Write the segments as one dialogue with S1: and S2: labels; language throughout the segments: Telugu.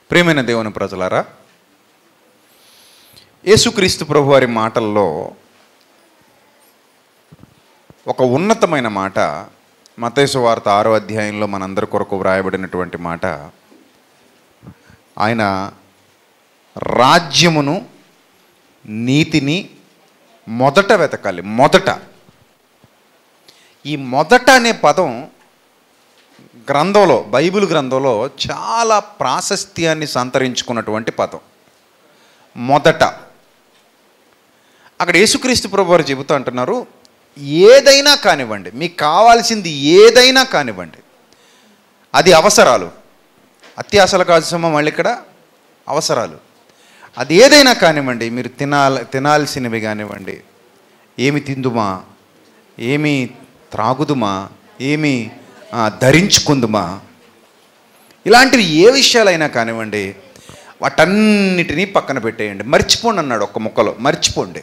S1: ప్రేమైన దేవుని ప్రజలారా యేసుక్రీస్తు ప్రభు వారి మాటల్లో ఒక ఉన్నతమైన మాట మతేసు వార్త ఆరో అధ్యాయంలో మనందరి కొరకు వ్రాయబడినటువంటి మాట ఆయన రాజ్యమును నీతిని మొదట వెతకాలి మొదట ఈ మొదట అనే పదం గ్రంథంలో బైబిల్ గ్రంథంలో చాలా ప్రాశస్త్యాన్ని సంతరించుకున్నటువంటి పదం మొదట అక్కడ యేసుక్రీస్తు ప్రభు వారు చెబుతూ అంటున్నారు ఏదైనా కానివ్వండి మీకు కావాల్సింది ఏదైనా కానివ్వండి అది అవసరాలు అత్యాసల కాదు సుమ మళ్ళీ ఇక్కడ అవసరాలు అది ఏదైనా కానివ్వండి మీరు తినాల తినాల్సినవి కానివ్వండి ఏమి తిందుమా ఏమి త్రాగుదుమా ఏమి ఆ, ధరించుకుందుమా ఇలాంటివి ఏ విషయాలైనా కానివ్వండి వాటన్నిటినీ పక్కన పెట్టేయండి మర్చిపోండి అన్నాడు ఒక్క ముక్కలో మర్చిపోండి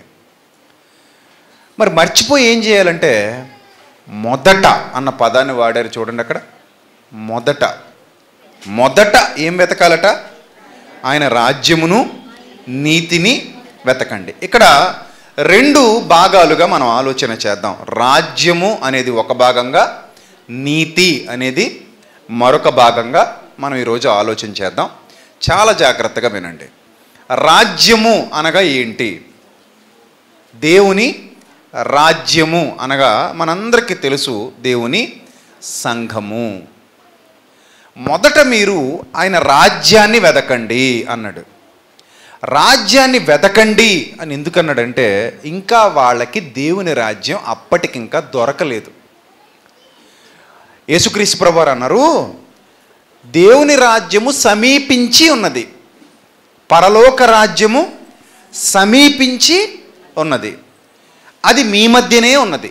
S1: మరి మర్చిపోయి ఏం చేయాలంటే మొదట అన్న పదాన్ని వాడారు చూడండి అక్కడ మొదట మొదట ఏం వెతకాలట ఆయన రాజ్యమును నీతిని వెతకండి ఇక్కడ రెండు భాగాలుగా మనం ఆలోచన చేద్దాం రాజ్యము అనేది ఒక భాగంగా నీతి అనేది మరొక భాగంగా మనం ఈరోజు ఆలోచన చేద్దాం చాలా జాగ్రత్తగా వినండి రాజ్యము అనగా ఏంటి దేవుని రాజ్యము అనగా మనందరికీ తెలుసు దేవుని సంఘము మొదట మీరు ఆయన రాజ్యాన్ని వెదకండి అన్నాడు రాజ్యాన్ని వెతకండి అని ఎందుకన్నాడంటే ఇంకా వాళ్ళకి దేవుని రాజ్యం అప్పటికింకా దొరకలేదు యేసుక్రీస్తు ప్రభువారు అన్నారు దేవుని రాజ్యము సమీపించి ఉన్నది పరలోక రాజ్యము సమీపించి ఉన్నది అది మీ మధ్యనే ఉన్నది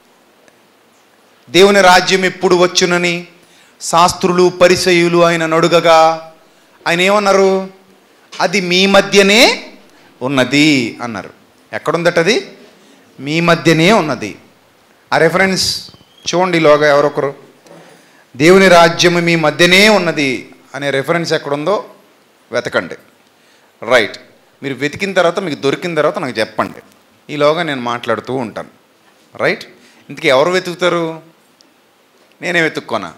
S1: దేవుని రాజ్యం ఎప్పుడు వచ్చునని శాస్త్రులు పరిసయులు ఆయన నడుగగా ఆయన ఏమన్నారు అది మీ మధ్యనే ఉన్నది అన్నారు ఎక్కడుందట అది మీ మధ్యనే ఉన్నది ఆ రెఫరెన్స్ చూడండి లోగా ఎవరొకరు దేవుని రాజ్యము మీ మధ్యనే ఉన్నది అనే రెఫరెన్స్ ఎక్కడుందో వెతకండి రైట్ మీరు వెతికిన తర్వాత మీకు దొరికిన తర్వాత నాకు చెప్పండి ఈలోగా నేను మాట్లాడుతూ ఉంటాను రైట్ ఇంతకీ ఎవరు వెతుకుతారు నేనే వెతుక్కోనా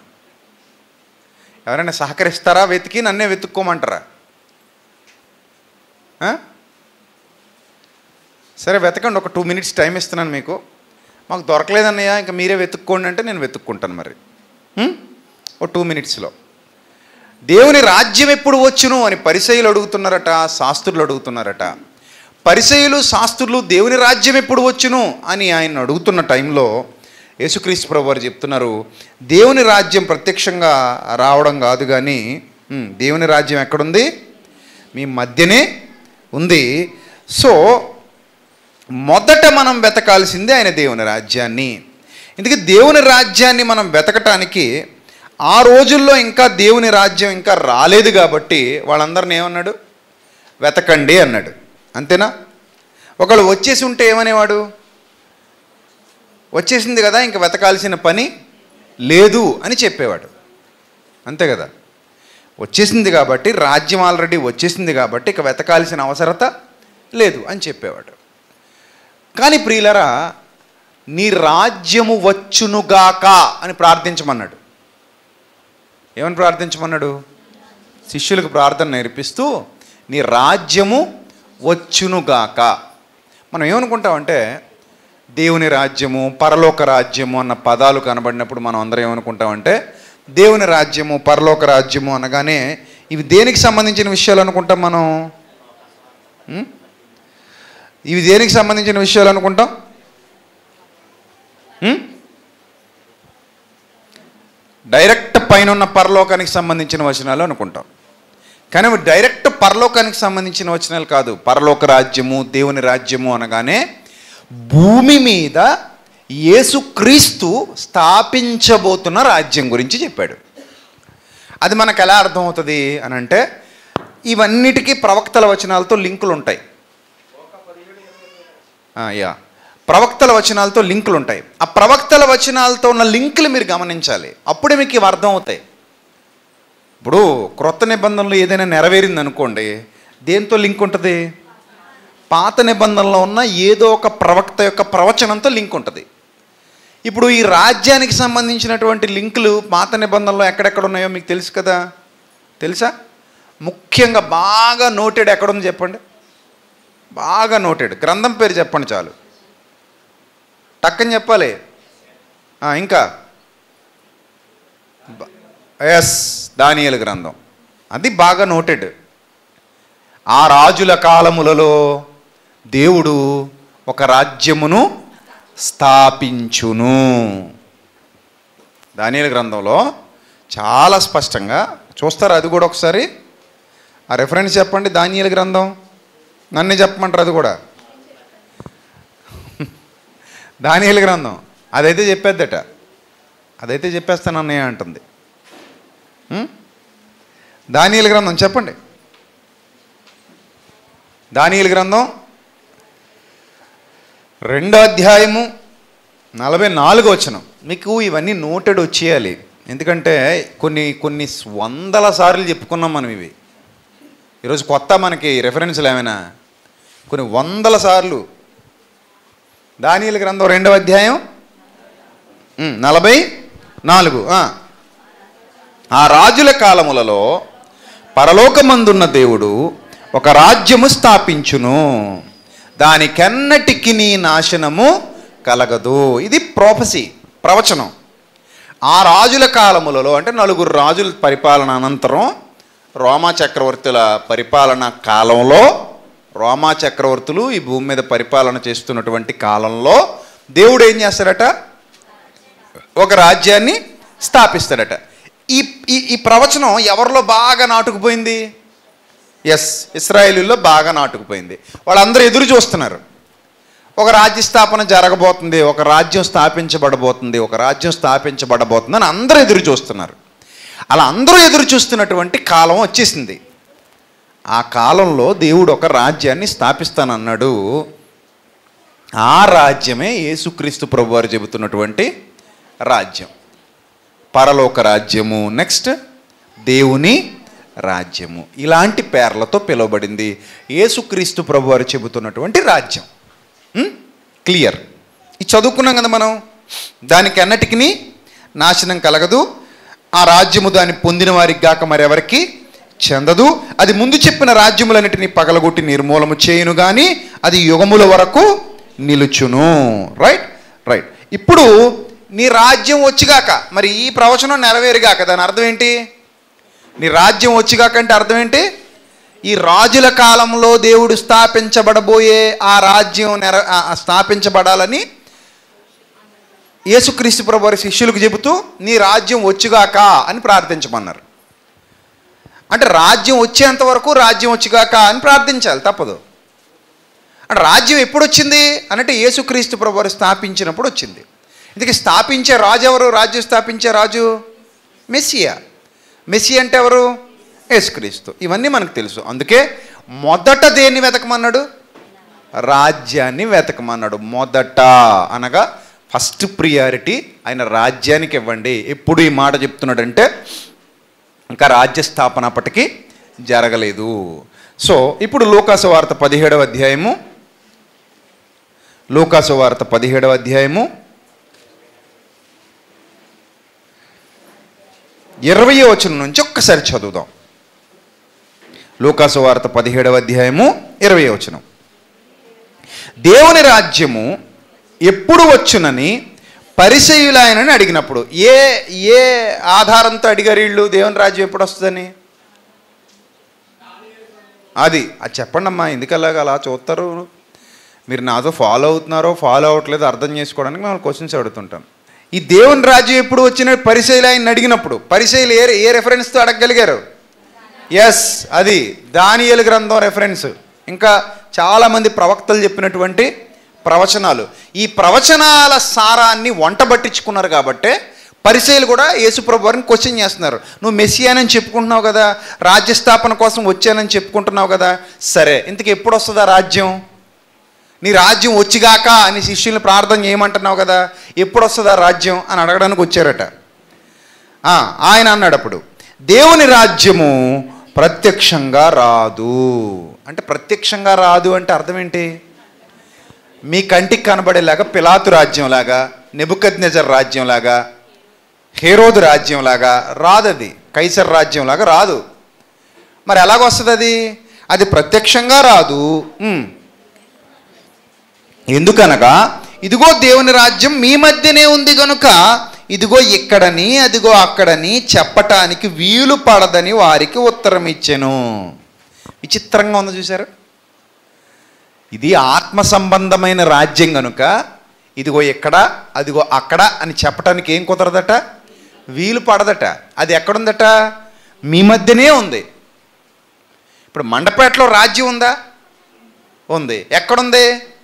S1: ఎవరైనా సహకరిస్తారా వెతికి నన్నే వెతుక్కోమంటారా ఆ? సరే వెతకండి ఒక టూ మినిట్స్ టైం ఇస్తున్నాను మీకు మాకు దొరకలేదన్నయ్య ఇంకా మీరే వెతుక్కోండి అంటే నేను వెతుక్కుంటాను మరి హ్మ్? ఓ టూ మినిట్స్లో దేవుని రాజ్యం ఎప్పుడు వచ్చును అని పరిసయులు అడుగుతున్నారట శాస్త్రులు అడుగుతున్నారట పరిసయులు శాస్త్రులు దేవుని రాజ్యం ఎప్పుడు వచ్చును అని ఆయన అడుగుతున్న టైంలో యేసుక్రీస్తు ప్రభు వారు చెప్తున్నారు దేవుని రాజ్యం ప్రత్యక్షంగా రావడం కాదు కానీ ఉమ్, దేవుని రాజ్యం ఎక్కడుంది మీ మధ్యనే ఉంది సో మొదట మనం వెతకాల్సిందే ఆయన దేవుని రాజ్యాన్ని ఇందుకే దేవుని రాజ్యాన్ని మనం వెతకటానికి ఆ రోజుల్లో ఇంకా దేవుని రాజ్యం ఇంకా రాలేదు కాబట్టి వాళ్ళందరిని ఏమన్నాడు వెతకండి అన్నాడు అంతేనా ఒకళ్ళు వచ్చేసి ఉంటే ఏమనేవాడు వచ్చేసింది కదా ఇంకా వెతకాల్సిన పని లేదు అని చెప్పేవాడు అంతే కదా వచ్చేసింది కాబట్టి రాజ్యం ఆల్రెడీ వచ్చేసింది కాబట్టి ఇక వెతకాల్సిన అవసరత లేదు అని చెప్పేవాడు కానీ ప్రియులరా నీ రాజ్యము వచ్చునుగాక అని ప్రార్థించమన్నాడు ఏమని ప్రార్థించమన్నాడు శిష్యులకు ప్రార్థన నేర్పిస్తూ నీ రాజ్యము వచ్చునుగాక మనం ఏమనుకుంటామంటే దేవుని రాజ్యము పరలోక రాజ్యము అన్న పదాలు కనబడినప్పుడు మనం అందరం ఏమనుకుంటామంటే దేవుని రాజ్యము పరలోక రాజ్యము అనగానే ఇవి దేనికి సంబంధించిన విషయాలు అనుకుంటాం మనం ఉం? ఇవి దేనికి సంబంధించిన విషయాలు అనుకుంటాం ఉం? డైరెక్ట్ పైన ఉన్న పరలోకానికి సంబంధించిన వచనాలు అనుకుంటాం కానీ అవి డైరెక్ట్ పరలోకానికి సంబంధించిన వచనాలు కాదు పరలోక రాజ్యము దేవుని రాజ్యము అనగానే భూమి మీద యేసుక్రీస్తు స్థాపించబోతున్న రాజ్యం గురించి చెప్పాడు అది మనకు ఎలా అర్థమవుతుంది అని అంటే ఇవన్నిటికీ ప్రవక్తల వచనాలతో లింకులు ఉంటాయి ఆ, యా ప్రవక్తల వచనాలతో లింకులు ఉంటాయి ఆ ప్రవక్తల వచనాలతో ఉన్న లింకులు మీరు గమనించాలి అప్పుడే మీకు ఇవి అర్థం అవుతాయి ఇప్పుడు క్రొత్త నిబంధనలు ఏదైనా నెరవేరింది అనుకోండి దేంతో లింక్ ఉంటుంది పాత నిబంధనలో ఉన్న ఏదో ఒక ప్రవక్త యొక్క ప్రవచనంతో లింక్ ఉంటుంది ఇప్పుడు ఈ రాజ్యానికి సంబంధించినటువంటి లింకులు పాత నిబంధనలో ఎక్కడెక్కడ ఉన్నాయో మీకు తెలుసు కదా తెలుసా ముఖ్యంగా బాగా నోటెడ్ ఎక్కడుంది చెప్పండి బాగా నోటెడ్ గ్రంథం పేరు చెప్పండి చాలు టక్కని చెప్పాలి ఆ, ఇంకా ఎస్ దానియలు గ్రంథం అది బాగా నోటెడ్ ఆ రాజుల కాలములలో దేవుడు ఒక రాజ్యమును స్థాపించును దానియలు గ్రంథంలో చాలా స్పష్టంగా చూస్తారా అది కూడా ఒకసారి ఆ రెఫరెన్స్ చెప్పండి దానియలు గ్రంథం నన్ను చెప్పమంటారు అది కూడా దానియలు గ్రంథం అదైతే చెప్పేద్దట అదైతే చెప్పేస్తాను అన్నయ్య అంటుంది ఉం? దానియలు గ్రంథం చెప్పండి దానియలు గ్రంథం రెండో అధ్యాయము నలభై నాలుగు వచనం మీకు ఇవన్నీ నోటెడ్ వచ్చేయాలి ఎందుకంటే కొన్ని కొన్ని వందల సార్లు చెప్పుకున్నాం మనం ఇవి ఈరోజు కొత్త మనకి రెఫరెన్స్లు ఏమైనా కొన్ని వందల సార్లు దానియలు గ్రంథం రెండవ అధ్యాయం ఉం, నలభై నాలుగు ఆ. ఆ రాజుల కాలములలో పరలోకమందున్న దేవుడు ఒక రాజ్యము స్థాపించును దానికెన్నటికి నీ నాశనము కలగదు ఇది ప్రోపసి ప్రవచనం ఆ రాజుల కాలములలో అంటే నలుగురు రాజుల పరిపాలన అనంతరం రోమా చక్రవర్తుల పరిపాలన కాలంలో రోమా చక్రవర్తులు ఈ భూమి మీద పరిపాలన చేస్తున్నటువంటి కాలంలో దేవుడు ఏం చేస్తాడట ఒక రాజ్యాన్ని స్థాపిస్తాడట ఈ ఈ ఈ ప్రవచనం ఎవరిలో బాగా నాటుకుపోయింది ఎస్ ఇస్రాయేలీల్లో బాగా నాటుకుపోయింది వాళ్ళందరూ ఎదురు చూస్తున్నారు ఒక రాజ్య స్థాపన జరగబోతుంది ఒక రాజ్యం స్థాపించబడబోతుంది ఒక రాజ్యం స్థాపించబడబోతుంది అని అందరూ ఎదురు చూస్తున్నారు అలా అందరూ ఎదురు చూస్తున్నటువంటి కాలం వచ్చేసింది ఆ కాలంలో దేవుడు ఒక రాజ్యాన్ని స్థాపిస్తానన్నాడు ఆ రాజ్యమే యేసుక్రీస్తు ప్రభు వారు చెబుతున్నటువంటి రాజ్యం పరలోక రాజ్యము నెక్స్ట్ దేవుని రాజ్యము ఇలాంటి పేర్లతో పిలువబడింది యేసుక్రీస్తు ప్రభు వారు చెబుతున్నటువంటి రాజ్యం క్లియర్ ఇది చదువుకున్నాం కదా మనం దానికి అన్నటికి నాశనం కలగదు ఆ రాజ్యము దాన్ని పొందిన వారికి గాక మరెవరికి చెందదు అది ముందు చెప్పిన రాజ్యములన్నిటినీ పగలగొట్టి నిర్మూలము చేయును కానీ అది యుగముల వరకు నిలుచును రైట్ రైట్ ఇప్పుడు నీ రాజ్యం వచ్చిగాక మరి ఈ ప్రవచనం నెరవేరుగాక దాని అర్థం ఏంటి నీ రాజ్యం వచ్చిగాక అంటే అర్థం ఏంటి ఈ రాజుల కాలంలో దేవుడు స్థాపించబడబోయే ఆ రాజ్యం నెర ఆ- ఆ స్థాపించబడాలని యేసుక్రీస్తు ప్రభు వారి శిష్యులకు చెబుతూ నీ రాజ్యం వచ్చుగాక అని ప్రార్థించమన్నారు అంటే రాజ్యం వచ్చేంత వరకు రాజ్యం వచ్చుగాక అని ప్రార్థించాలి తప్పదు అంటే రాజ్యం ఎప్పుడు వచ్చింది అనంటే యేసుక్రీస్తు ప్రభు వారు స్థాపించినప్పుడు వచ్చింది ఇందుకే స్థాపించే రాజు ఎవరు రాజ్యం స్థాపించే రాజు మెస్సియా మెస్సి అంటే ఎవరు యేసుక్రీస్తు ఇవన్నీ మనకు తెలుసు అందుకే మొదట దేన్ని వెతకమన్నాడు రాజ్యాన్ని వెతకమన్నాడు మొదట అనగా ఫస్ట్ ప్రియారిటీ ఆయన రాజ్యానికి ఇవ్వండి ఎప్పుడు ఈ మాట చెప్తున్నాడంటే ఇంకా రాజ్య స్థాపన అప్పటికి జరగలేదు సో ఇప్పుడు లూకాసు వార్త పదిహేడవ అధ్యాయము లూకాసు వార్త పదిహేడవ అధ్యాయము ఇరవై వచనం నుంచి ఒక్కసారి చదువుదాం లూకాసు వార్త పదిహేడవ అధ్యాయము ఇరవై వచనం దేవుని రాజ్యము ఎప్పుడు వచ్చునని పరిచయులాయనని అడిగినప్పుడు ఏ ఏ ఆధారంతో అడిగారు వీళ్ళు దేవుని రాజ్యం ఎప్పుడు వస్తుందని అది అది చెప్పండి అమ్మా ఎందుకలాగ అలా చూస్తారు మీరు నాతో ఫాలో అవుతున్నారో ఫాలో అవ్వట్లేదో అర్థం చేసుకోవడానికి మేము క్వశ్చన్స్ అడుగుతుంటాం ఈ దేవుని రాజ్యం ఎప్పుడు వచ్చిన పరిశైలు ఆయన అడిగినప్పుడు పరిశైలు ఏ ఏ రెఫరెన్స్తో అడగగలిగారు ఎస్ అది దానియలు గ్రంథం రెఫరెన్స్ ఇంకా చాలామంది ప్రవక్తలు చెప్పినటువంటి ప్రవచనాలు ఈ ప్రవచనాల సారాన్ని వంట పట్టించుకున్నారు కాబట్టే పరిచయలు కూడా యేసుప్రభు వారిని క్వశ్చన్ చేస్తున్నారు నువ్వు మెస్సియానని చెప్పుకుంటున్నావు కదా రాజ్య స్థాపన కోసం వచ్చానని చెప్పుకుంటున్నావు కదా సరే ఇంతకు ఎప్పుడు వస్తుందా రాజ్యం నీ రాజ్యం వచ్చిగాక అని శిష్యుల్ని ప్రార్థన చేయమంటున్నావు కదా ఎప్పుడు వస్తుందా రాజ్యం అని అడగడానికి వచ్చారట ఆ, ఆయన అన్నాడు అప్పుడు దేవుని రాజ్యము ప్రత్యక్షంగా రాదు అంటే ప్రత్యక్షంగా రాదు అంటే అర్థం ఏంటి మీ కంటికి కనబడేలాగా పిలాతు రాజ్యంలాగా నెబుకద్నెజర్ రాజ్యంలాగా హేరోదు రాజ్యంలాగా రాదు అది కైసర్ రాజ్యంలాగా రాదు మరి ఎలాగొస్తుంది అది అది ప్రత్యక్షంగా రాదు ఉమ్. ఎందుకనగా ఇదిగో దేవుని రాజ్యం మీ మధ్యనే ఉంది గనుక ఇదిగో ఇక్కడని అదిగో అక్కడని చెప్పటానికి వీలు పడదని వారికి ఉత్తరం ఇచ్చెను విచిత్రంగా ఉంది చూసారు ఇది ఆత్మ సంబంధమైన రాజ్యం గనుక ఇదిగో ఇక్కడ అదిగో అక్కడ అని చెప్పటానికి ఏం కుదరదట వీలు పడదట అది ఎక్కడుందట మీ మధ్యనే ఉంది ఇప్పుడు మండపేటలో రాజ్యం ఉందా ఉంది ఎక్కడుంది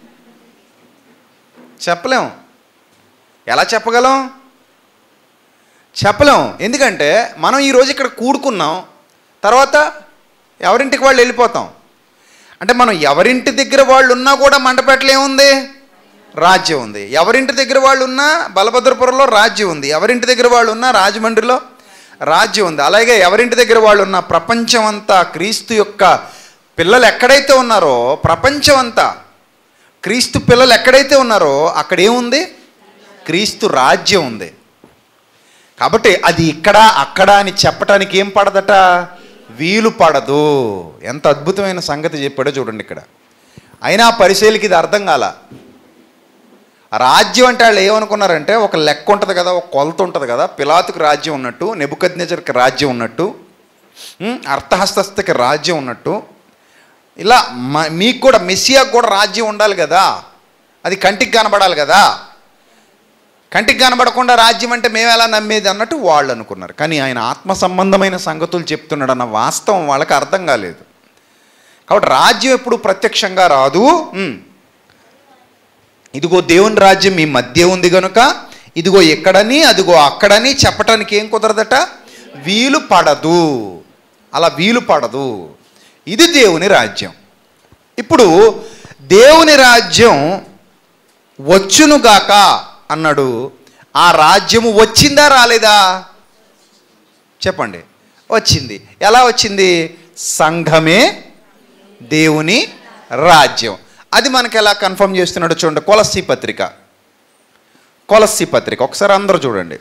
S1: చెప్పలేం ఎలా చెప్పగలం చెప్పలేం ఎందుకంటే మనం ఈరోజు ఇక్కడ కూడుకున్నాం తర్వాత ఎవరింటికి వాళ్ళు వెళ్ళిపోతాం అంటే మనం ఎవరింటి దగ్గర వాళ్ళు ఉన్నా కూడా మండపేటలో ఏముంది రాజ్యం ఉంది ఎవరింటి దగ్గర వాళ్ళు ఉన్నా బలభద్రపురంలో రాజ్యం ఉంది ఎవరింటి దగ్గర వాళ్ళు ఉన్నా రాజమండ్రిలో రాజ్యం ఉంది అలాగే ఎవరింటి దగ్గర వాళ్ళు ఉన్న ప్రపంచం అంతా క్రీస్తు యొక్క పిల్లలు ఎక్కడైతే ఉన్నారో ప్రపంచం అంతా క్రీస్తు పిల్లలు ఎక్కడైతే ఉన్నారో అక్కడ ఏముంది క్రీస్తు రాజ్యం ఉంది కాబట్టి అది ఇక్కడ అక్కడ అని చెప్పటానికి ఏం పడదట వీలు పడదు ఎంత అద్భుతమైన సంగతి చెప్పాడో చూడండి ఇక్కడ అయినా పరిశీలికి ఇది అర్థం కాల రాజ్యం అంటే వాళ్ళు ఏమనుకున్నారంటే ఒక లెక్క ఉంటుంది కదా ఒక కొలత ఉంటుంది కదా పిలాతుకి రాజ్యం ఉన్నట్టు నెబుకద్నేజర్కి రాజ్యం ఉన్నట్టు ఉం, అర్థహస్తకి రాజ్యం ఉన్నట్టు ఇలా మ- మీకు కూడా మెస్సియాకు కూడా రాజ్యం ఉండాలి కదా అది కంటికి కనబడాలి కదా కంటికి కనబడకుండా రాజ్యం అంటే మేము ఎలా నమ్మేది అన్నట్టు వాళ్ళు అనుకున్నారు కానీ ఆయన ఆత్మ సంబంధమైన సంగతులు చెప్తున్నాడు అన్న వాస్తవం వాళ్ళకి అర్థం కాలేదు కాబట్టి రాజ్యం ఎప్పుడు ప్రత్యక్షంగా రాదు ఉమ్. ఇదిగో దేవుని రాజ్యం మీ మధ్య ఉంది కనుక ఇదిగో ఎక్కడని అదిగో అక్కడని చెప్పటానికి ఏం కుదరదట వీలు పడదు అలా వీలు పడదు ఇది దేవుని రాజ్యం ఇప్పుడు దేవుని రాజ్యం వచ్చునుగాక అన్నాడు ఆ రాజ్యము వచ్చిందా రాలేదా చెప్పండి వచ్చింది ఎలా వచ్చింది సంఘమే దేవుని రాజ్యం అది మనకి ఎలా కన్ఫర్మ్ చేస్తున్నాడో చూడండి కొలస్సి పత్రిక కొలస్సి పత్రిక ఒకసారి అందరూ చూడండి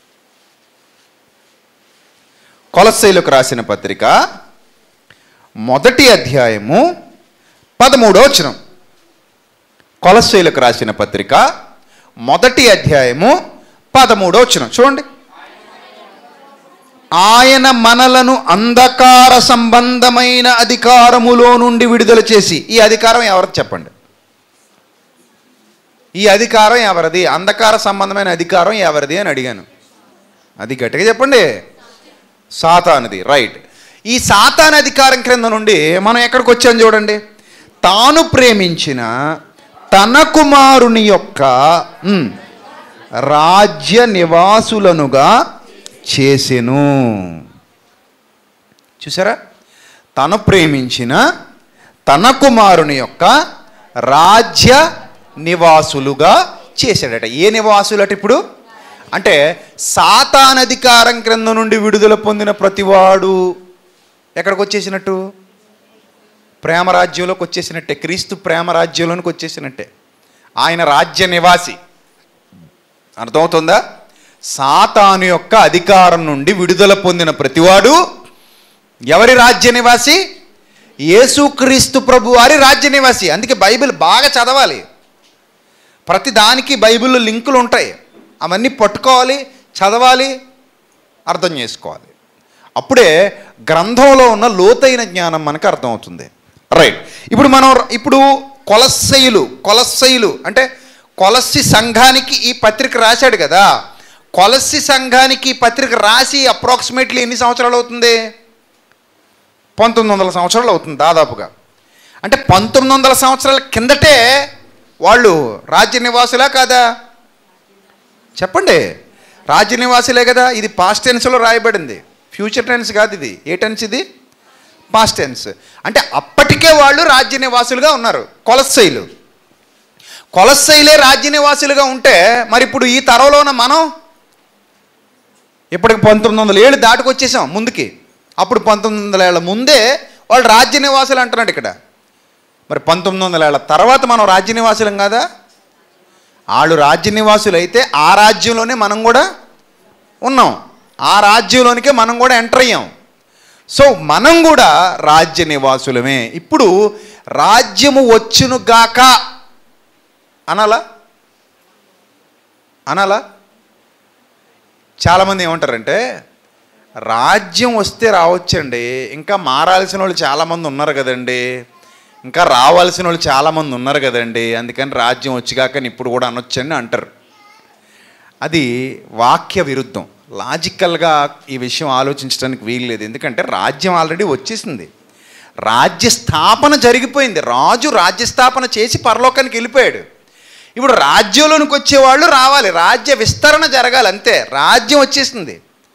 S1: కొలస్సీలకు రాసిన పత్రిక మొదటి అధ్యాయము పదమూడో వచనం కొలస్సీలకు రాసిన పత్రిక మొదటి అధ్యాయము పదమూడో వచనం చూడండి ఆయన మనలను అంధకార సంబంధమైన అధికారములో నుండి విడుదల చేసి ఈ అధికారం ఎవరిది చెప్పండి ఈ అధికారం ఎవరిది అంధకార సంబంధమైన అధికారం ఎవరిది అని అడిగాను అది గట్టిగా చెప్పండి సాతానుది రైట్ ఈ సాతాన్ అధికారం క్రింద నుండి మనం ఎక్కడికి వచ్చాం చూడండి తాను ప్రేమించిన తన కుమారుని యొక్క ఉమ్, రాజ్య నివాసులనుగా చేసెను చూసారా తను ప్రేమించిన తన కుమారుని యొక్క రాజ్య నివాసులుగా చేశాడట ఏ నివాసులట ఇప్పుడు అంటే సాతాన్ అధికారం క్రింద నుండి విడుదల పొందిన ప్రతివాడు ఎక్కడికి వచ్చేసినట్టు ప్రేమ రాజ్యంలోకి వచ్చేసినట్టే క్రీస్తు ప్రేమ రాజ్యంలోనికి వచ్చేసినట్టే ఆయన రాజ్య నివాసి అర్థమవుతుందా సాతాను యొక్క అధికారం నుండి విడుదల పొందిన ప్రతివాడు ఎవరి రాజ్య నివాసి యేసుక్రీస్తు ప్రభు వారి రాజ్య నివాసి అందుకే బైబిల్ బాగా చదవాలి ప్రతి దానికి బైబిల్లో లింకులు ఉంటాయి అవన్నీ పట్టుకోవాలి చదవాలి అర్థం చేసుకోవాలి అప్పుడే గ్రంథంలో ఉన్న లోతైన జ్ఞానం మనకు అర్థమవుతుంది రైట్ ఇప్పుడు మనం ఇప్పుడు కొలస్సయులు కొలస్సయులు అంటే కొలస్సి సంఘానికి ఈ పత్రిక రాశాడు కదా కొలస్సి సంఘానికి ఈ పత్రిక రాసి అప్రాక్సిమేట్లీ ఎన్ని సంవత్సరాలు అవుతుంది పంతొమ్మిది వందల సంవత్సరాలు అవుతుంది దాదాపుగా అంటే పంతొమ్మిది వందల సంవత్సరాల కిందటే వాళ్ళు రాజ్య నివాసులా కాదా చెప్పండి రాజ్య నివాసులే కదా ఇది పాస్ట్ టెన్స్లో రాయబడింది ఫ్యూచర్ టెన్స్ కాదు ఇది ఏ టెన్స్ ఇది పాస్ట్ టెన్స్ అంటే అప్పటికే వాళ్ళు రాజ్య నివాసులుగా ఉన్నారు కొలస్సైలు కొలస్సైలే రాజ్య నివాసులుగా ఉంటే మరి ఇప్పుడు ఈ తరంలో ఉన్న మనం ఇప్పటికి పంతొమ్మిది వందల ఏళ్ళు దాటుకొచ్చేసాం ముందుకి అప్పుడు పంతొమ్మిది వందల ఏళ్ళ ముందే వాళ్ళు రాజ్య నివాసులు అంటున్నాడు ఇక్కడ మరి పంతొమ్మిది వందల ఏళ్ళ తర్వాత మనం రాజ్య నివాసులం కాదా వాళ్ళు రాజ్య నివాసులు అయితే ఆ రాజ్యంలోనే మనం కూడా ఉన్నాం ఆ రాజ్యంలోనికే మనం కూడా ఎంటర్ అయ్యాం సో మనం కూడా రాజ్య నివాసులమే ఇప్పుడు రాజ్యము వచ్చును గాక అనాలా అనాలా చాలామంది ఏమంటారంటే రాజ్యం వస్తే రావచ్చండి ఇంకా మారాల్సిన వాళ్ళు చాలామంది ఉన్నారు కదండి ఇంకా రావాల్సిన వాళ్ళు చాలామంది ఉన్నారు కదండి అందుకని రాజ్యం వచ్చిగాక ఇప్పుడు కూడా అనొచ్చని అంటారు అది వాక్య విరుద్ధం లాజికల్గా ఈ విషయం ఆలోచించడానికి వీల్లేదు ఎందుకంటే రాజ్యం ఆల్రెడీ వచ్చేసింది రాజ్య స్థాపన జరిగిపోయింది రాజు రాజ్య స్థాపన చేసి పరలోకానికి వెళ్ళిపోయాడు ఇప్పుడు రాజ్యంలోనికి వచ్చేవాళ్ళు రావాలి రాజ్య విస్తరణ జరగాలి అంతే రాజ్యం వచ్చేసింది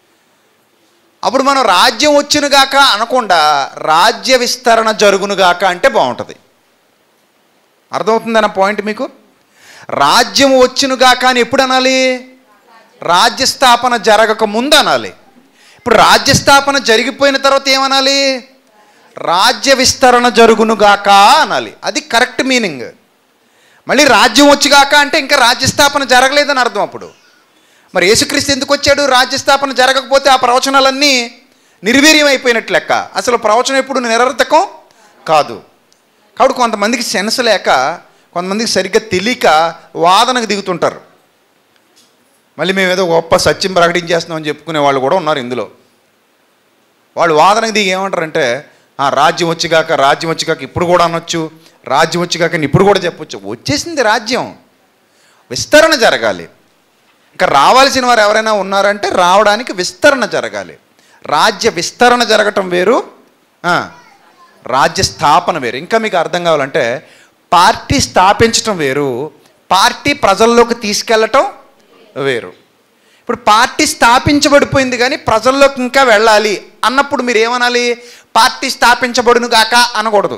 S1: అప్పుడు మనం రాజ్యం వచ్చునుగాక అనకుండా రాజ్య విస్తరణ జరుగునుగాక అంటే బాగుంటుంది అర్థమవుతుందన్న పాయింట్ మీకు రాజ్యం వచ్చునుగాక అని ఎప్పుడు అనాలి రాజ్య స్థాపన జరగక ముందు అనాలి ఇప్పుడు రాజ్య స్థాపన జరిగిపోయిన తర్వాత ఏమనాలి రాజ్య విస్తరణ జరుగునుగాక అనాలి అది కరెక్ట్ మీనింగ్ మళ్ళీ రాజ్యం వచ్చిగాక అంటే ఇంకా రాజ్య స్థాపన జరగలేదని అర్థం అప్పుడు మరి యేసుక్రీస్తు ఎందుకు వచ్చాడు రాజ్య స్థాపన జరగకపోతే ఆ ప్రవచనాలన్నీ నిర్వీర్యం అయిపోయినట్లు లెక్క అసలు ప్రవచనం ఎప్పుడు నిరర్థకం కాదు కాబట్టి కొంతమందికి సెన్స్ లేక కొంతమందికి సరిగ్గా తెలియక వాదనకు దిగుతుంటారు మళ్ళీ మేము ఏదో గొప్ప సత్యం ప్రకటించేస్తున్నామని చెప్పుకునే వాళ్ళు కూడా ఉన్నారు ఇందులో వాళ్ళు వాదనకు దిగి ఏమంటారంటే "ఆ, రాజ్యం వచ్చిగాక రాజ్యం వచ్చిగాక ఇప్పుడు కూడా అనొచ్చు రాజ్యం వచ్చిగాక ఇప్పుడు కూడా చెప్పొచ్చు వచ్చేసింది రాజ్యం విస్తరణ జరగాలి ఇంకా రావాల్సిన వారు ఎవరైనా ఉన్నారంటే రావడానికి విస్తరణ జరగాలి రాజ్య విస్తరణ జరగటం వేరు ఆ, రాజ్య స్థాపన వేరు ఇంకా మీకు అర్థం కావాలంటే పార్టీ స్థాపించటం వేరు పార్టీ ప్రజల్లోకి తీసుకెళ్ళటం వేరు ఇప్పుడు పార్టీ స్థాపించబడిపోయింది కానీ ప్రజల్లోకి ఇంకా వెళ్ళాలి అన్నప్పుడు మీరు ఏమనాలి పార్టీ స్థాపించబడును గాక అనకూడదు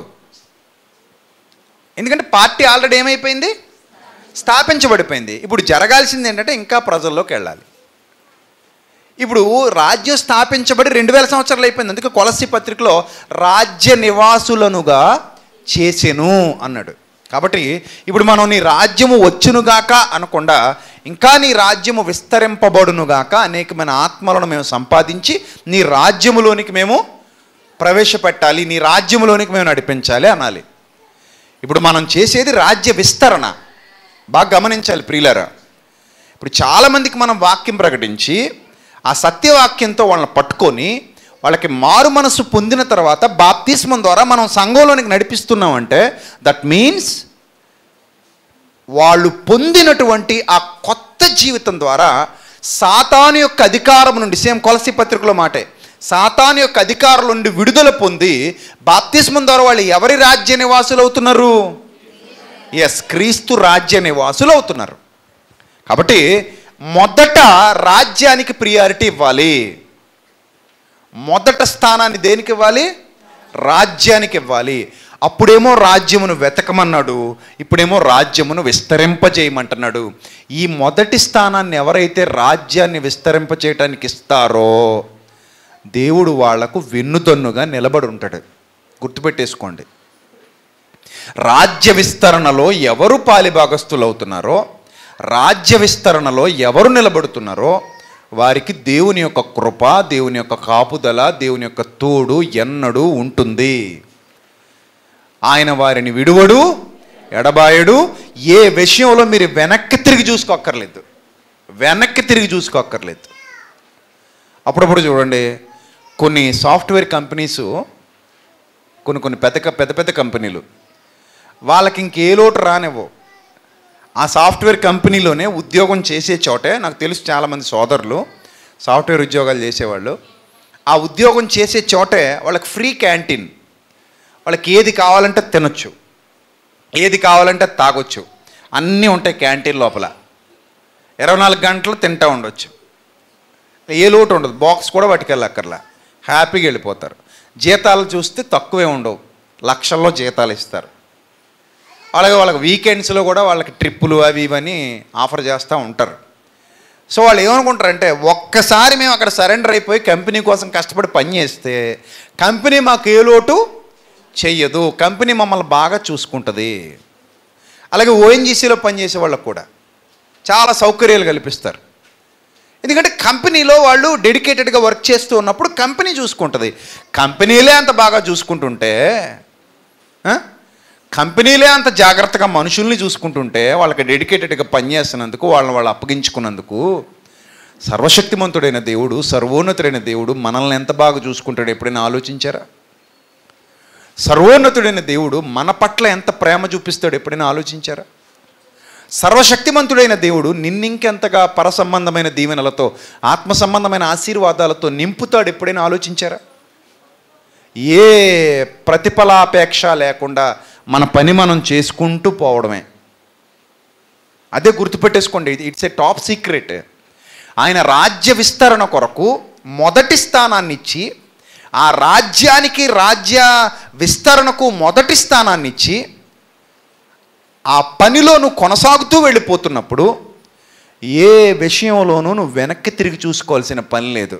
S1: ఎందుకంటే పార్టీ ఆల్రెడీ ఏమైపోయింది స్థాపించబడిపోయింది ఇప్పుడు జరగాల్సింది ఏంటంటే ఇంకా ప్రజల్లోకి వెళ్ళాలి ఇప్పుడు రాజ్యం స్థాపించబడి రెండు వేల సంవత్సరాలు అయిపోయింది అందుకే కొలసి పత్రికలో రాజ్య నివాసులనుగా చేసెను అన్నాడు కాబట్టి ఇప్పుడు మనం నీ రాజ్యము వచ్చునుగాక అనకుండా ఇంకా నీ రాజ్యము విస్తరింపబడునుగాక అనేకమైన ఆత్మలను మేము సంపాదించి నీ రాజ్యములోనికి మేము ప్రవేశపెట్టాలి నీ రాజ్యములోనికి మేము నడిపించాలి అనాలి ఇప్పుడు మనం చేసేది రాజ్య విస్తరణ బాగా గమనించాలి ప్రియులరా ఇప్పుడు చాలామందికి మనం వాక్యం ప్రకటించి ఆ సత్యవాక్యంతో వాళ్ళని పట్టుకొని వాళ్ళకి మారు మనసు పొందిన తర్వాత బాప్తిస్మం ద్వారా మనం సంఘంలోనికి నడిపిస్తున్నామంటే దట్ మీన్స్ వాళ్ళు పొందినటువంటి ఆ కొత్త జీవితం ద్వారా సాతాను యొక్క అధికారం నుండి సేమ్ కొలసి పత్రికలో మాటే సాతాను యొక్క అధికారం నుండి విడుదల పొంది బాప్తిస్మం ద్వారా వాళ్ళు ఎవరి రాజ్య నివాసులు అవుతున్నారు ఎస్ క్రీస్తు రాజ్య నివాసులు అవుతున్నారు కాబట్టి మొదట రాజ్యానికి ప్రియారిటీ ఇవ్వాలి మొదట స్థానాన్ని దేనికి ఇవ్వాలి రాజ్యానికి ఇవ్వాలి అప్పుడేమో రాజ్యమును వెతకమన్నాడు ఇప్పుడేమో రాజ్యమును విస్తరింపజేయమంటున్నాడు ఈ మొదటి స్థానాన్ని ఎవరైతే రాజ్యాన్ని విస్తరింపచేయటానికి ఇస్తారో దేవుడు వాళ్లకు వెన్నుదన్నుగా నిలబడి ఉంటాడు గుర్తుపెట్టేసుకోండి రాజ్య విస్తరణలో ఎవరు పాలిభాగస్తులు అవుతున్నారో రాజ్య విస్తరణలో ఎవరు నిలబడుతున్నారో వారికి దేవుని యొక్క కృప దేవుని యొక్క కాపుదల దేవుని యొక్క తోడు ఎన్నడూ ఉంటుంది ఆయన వారిని విడువడు ఎడబాయడు ఏ విషయంలో మీరు వెనక్కి తిరిగి చూసుకోక్కర్లేదు వెనక్కి తిరిగి చూసుకోక్కర్లేదు అప్పుడప్పుడు చూడండి కొన్ని సాఫ్ట్వేర్ కంపెనీసు కొన్ని కొన్ని పెద్ద పెద్ద పెద్ద కంపెనీలు వాళ్ళకి ఇంకే లోటు రానివ్వు ఆ సాఫ్ట్వేర్ కంపెనీలోనే ఉద్యోగం చేసే చోటే నాకు తెలుసు చాలామంది సోదరులు సాఫ్ట్వేర్ ఉద్యోగాలు చేసేవాళ్ళు ఆ ఉద్యోగం చేసే చోటే వాళ్ళకి ఫ్రీ క్యాంటీన్ వాళ్ళకి ఏది కావాలంటే తినొచ్చు ఏది కావాలంటే తాగొచ్చు అన్నీ ఉంటాయి క్యాంటీన్ లోపల ఇరవై నాలుగు గంటలు తింటూ ఉండొచ్చు ఏ లోటు ఉండదు బాక్స్ కూడా పట్టుకెళ్ళక్కర్లా హ్యాపీగా వెళ్ళిపోతారు జీతాలు చూస్తే తక్కువే ఉండవు లక్షల్లో జీతాలు ఇస్తారు అలాగే వాళ్ళకి వీకెండ్స్లో కూడా వాళ్ళకి ట్రిప్పులు అవి ఇవని ఆఫర్ చేస్తూ ఉంటారు సో వాళ్ళు ఏమనుకుంటారంటే ఒక్కసారి మేము అక్కడ సరెండర్ అయిపోయి కంపెనీ కోసం కష్టపడి పని చేస్తే కంపెనీ మాకు ఏ లోటు చెయ్యదు కంపెనీ మమ్మల్ని బాగా చూసుకుంటుంది అలాగే ఓఎన్జీసీలో పనిచేసే వాళ్ళకు కూడా చాలా సౌకర్యాలు కల్పిస్తారు ఎందుకంటే కంపెనీలో వాళ్ళు డెడికేటెడ్గా వర్క్ చేస్తూ ఉన్నప్పుడు కంపెనీ చూసుకుంటుంది కంపెనీలే అంత బాగా చూసుకుంటుంటే ఆ? కంపెనీలే అంత జాగ్రత్తగా మనుషుల్ని చూసుకుంటుంటే వాళ్ళకి డెడికేటెడ్గా పనిచేస్తున్నందుకు వాళ్ళని వాళ్ళు అప్పగించుకున్నందుకు సర్వశక్తిమంతుడైన దేవుడు సర్వోన్నతుడైన దేవుడు మనల్ని ఎంత బాగా చూసుకుంటాడు ఎప్పుడైనా ఆలోచించారా సర్వోన్నతుడైన దేవుడు మన పట్ల ఎంత ప్రేమ చూపిస్తాడు ఎప్పుడైనా ఆలోచించారా సర్వశక్తిమంతుడైన దేవుడు నిన్నింకెంతగా పర సంబంధమైన దీవెనలతో ఆత్మ సంబంధమైన ఆశీర్వాదాలతో నింపుతాడు ఎప్పుడైనా ఆలోచించారా ఏ ప్రతిఫలాపేక్ష లేకుండా మన పని మనం చేసుకుంటూ పోవడమే అదే గుర్తుపెట్టేసుకోండి ఇది ఇట్స్ ఏ టాప్ సీక్రెట్ ఆయన రాజ్య విస్తరణ కొరకు మొదటి స్థానాన్ని ఇచ్చి ఆ రాజ్యానికి రాజ్య విస్తరణకు మొదటి స్థానాన్ని ఇచ్చి ఆ పనిలో నువ్వు కొనసాగుతూ వెళ్ళిపోతున్నప్పుడు ఏ విషయంలోనూ నువ్వు వెనక్కి తిరిగి చూసుకోవాల్సిన పని లేదు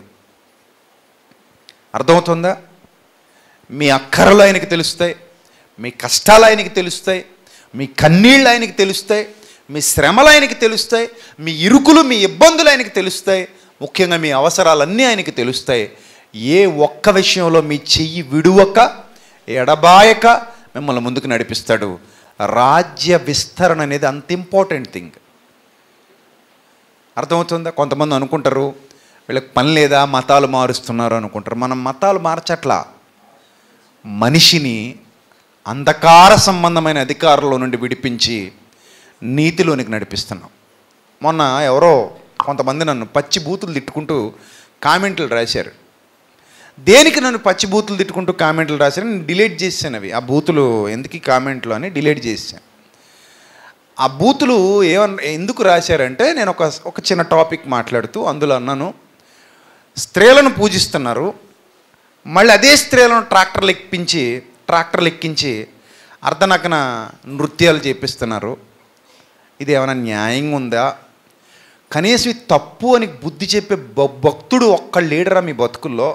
S1: అర్థమవుతుందా మీ అక్కరలు ఆయనకి తెలుస్తాయి మీ కష్టాలు ఆయనకి తెలుస్తాయి మీ కన్నీళ్ళు ఆయనకి తెలుస్తాయి మీ శ్రమలు ఆయనకి తెలుస్తాయి మీ ఇరుకులు మీ ఇబ్బందులు ఆయనకి తెలుస్తాయి ముఖ్యంగా మీ అవసరాలన్నీ ఆయనకి తెలుస్తాయి ఏ ఒక్క విషయంలో మీ చెయ్యి విడువక ఎడబాయక మిమ్మల్ని ముందుకు నడిపిస్తాడు రాజ్య విస్తరణ అనేది అంత ఇంపార్టెంట్ థింగ్ అర్థమవుతుందా కొంతమంది అనుకుంటారు వీళ్ళకి పని లేదా మతాలు మారుస్తున్నారు అనుకుంటారు మనం మతాలు మార్చట్లా మనిషిని అంధకార సంబంధమైన అధికారంలో నుండి విడిపించి నీతిలోనికి నడిపిస్తున్నాం మొన్న ఎవరో కొంతమంది నన్ను పచ్చి బూతులు తిట్టుకుంటూ కామెంట్లు రాశారు దేనికి నన్ను పచ్చి బూతులు తిట్టుకుంటూ కామెంట్లు రాశారు నేను డిలీట్ చేశాను అవి ఆ బూతులు ఎందుకు ఈ కామెంట్లు అని డిలీట్ చేశాను ఆ బూతులు ఏమన్ ఎందుకు రాశారంటే నేను ఒక ఒక చిన్న టాపిక్ మాట్లాడుతూ అందులో అన్నాను స్త్రీలను పూజిస్తున్నారు మళ్ళీ అదే స్త్రీలను ట్రాక్టర్లు ఎక్కించి ట్రాక్టర్లు ఎక్కించి అర్ధనగ్న నృత్యాలు చేపిస్తున్నారు ఇది ఏమైనా న్యాయంగా ఉందా కనీసం ఇది తప్పు అని బుద్ధి చెప్పే భ- భక్తుడు ఒక్క లీడరా మీ బతుకుల్లో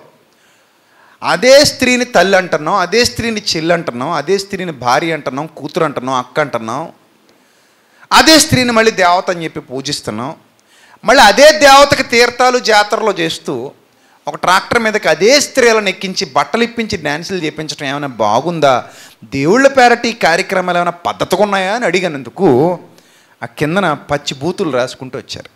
S1: అదే స్త్రీని తల్లి అంటున్నాం అదే స్త్రీని చెల్లి అంటున్నాం అదే స్త్రీని భార్య అంటున్నాం కూతురు అంటున్నాం అక్క అంటున్నాం అదే స్త్రీని మళ్ళీ దేవత అని చెప్పి పూజిస్తున్నాం మళ్ళీ అదే దేవతకి తీర్థాలు జాతరలు చేస్తూ ఒక ట్రాక్టర్ మీదకి అదే స్త్రీలను ఎక్కించి బట్టలు ఇప్పించి డ్యాన్సులు చేపించడం ఏమైనా బాగుందా దేవుళ్ళ పేరటి ఈ కార్యక్రమాలు ఏమైనా పద్ధతిగా ఉన్నాయా అని అడిగినందుకు ఆ కిందన పచ్చి బూతులు రాసుకుంటూ వచ్చారు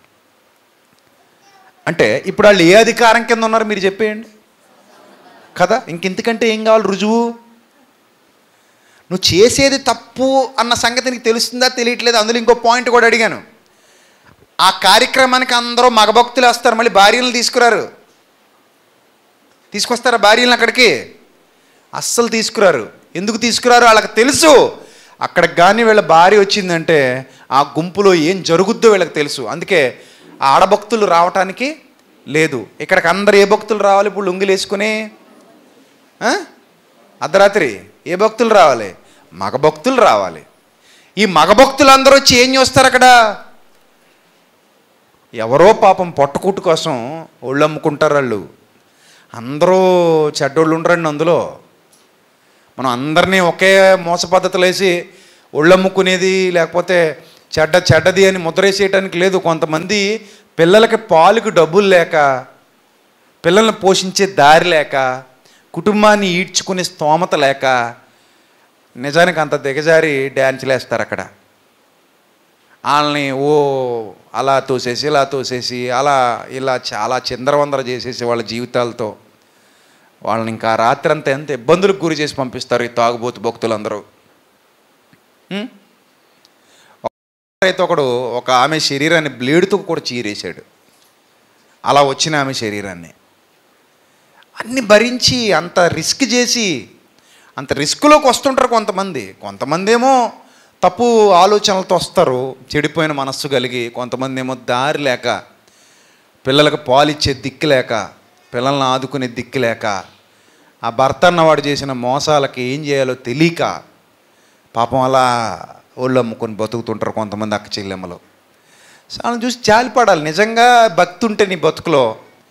S1: అంటే ఇప్పుడు వాళ్ళు ఏ అధికారం కింద ఉన్నారు మీరు చెప్పేయండి కదా ఇంకెందుకంటే ఏం కావాలి రుజువు నువ్వు చేసేది తప్పు అన్న సంగతి నీకు తెలుస్తుందా తెలియట్లేదు అందులో ఇంకో పాయింట్ కూడా అడిగాను ఆ కార్యక్రమానికి అందరూ మగభక్తులు వస్తారు మళ్ళీ భార్యలను తీసుకురారు తీసుకొస్తారా భార్యలను అక్కడికి అస్సలు తీసుకురారు ఎందుకు తీసుకురారు వాళ్ళకి తెలుసు అక్కడికి కానీ వీళ్ళ భార్య వచ్చిందంటే ఆ గుంపులో ఏం జరుగుద్దో వీళ్ళకి తెలుసు అందుకే ఆ ఆడభక్తులు రావటానికి లేదు ఇక్కడికి అందరు ఏ భక్తులు రావాలి ఇప్పుడు లుంగిలు వేసుకుని ఆ? అర్ధరాత్రి ఏ భక్తులు రావాలి మగ భక్తులు రావాలి ఈ మగ భక్తులు అందరూ వచ్చి ఏం చేస్తారు అక్కడ ఎవరో పాపం పొట్టకూటు కోసం ఒళ్ళు అమ్ముకుంటారు వాళ్ళు అందరూ చెడ్డోళ్ళు ఉండరండి అందులో మనం అందరినీ ఒకే మోస పద్ధతులు వేసి ఒళ్ళు అమ్ముకునేది లేకపోతే చెడ్డ చెడ్డది అని ముద్రేసేయటానికి లేదు కొంతమంది పిల్లలకి పాలుకి డబ్బులు లేక పిల్లల్ని పోషించే దారి లేక కుటుంబాన్ని ఈడ్చుకునే స్తోమత లేక నిజానికి అంత దిగజారి డ్యాన్సులు వేస్తారు అక్కడ వాళ్ళని ఓ అలా తోసేసి ఇలా తోసేసి అలా ఇలా చాలా చిందరవందర చేసేసి వాళ్ళ జీవితాలతో వాళ్ళని ఇంకా రాత్రి అంతా ఎంత ఇబ్బందులకు గురి చేసి పంపిస్తారు ఈ తాగుబోతు భక్తులందరూ ఉం? అయితే ఒకడు ఒక ఆమె శరీరాన్ని బ్లేడుతో కూడా చీరేశాడు అలా వచ్చిన ఆమె శరీరాన్ని అన్ని భరించి అంత రిస్క్ చేసి అంత రిస్క్లోకి వస్తుంటారు కొంతమంది కొంతమంది ఏమో తప్పు ఆలోచనలతో వస్తారు చెడిపోయిన మనస్సు కలిగి కొంతమంది ఏమో దారి లేక పిల్లలకు పాలిచ్చే దిక్కు లేక పిల్లల్ని ఆదుకునే దిక్కు లేక ఆ భర్త అన్నవాడు చేసిన మోసాలకి ఏం చేయాలో తెలియక పాపం అలా ఒళ్ళు అమ్ముకొని బతుకుతుంటారు కొంతమంది అక్క చెల్లెమ్మలు వాళ్ళని చూసి జాలిపడాలి నిజంగా భక్తి ఉంటే నీ బతుకులో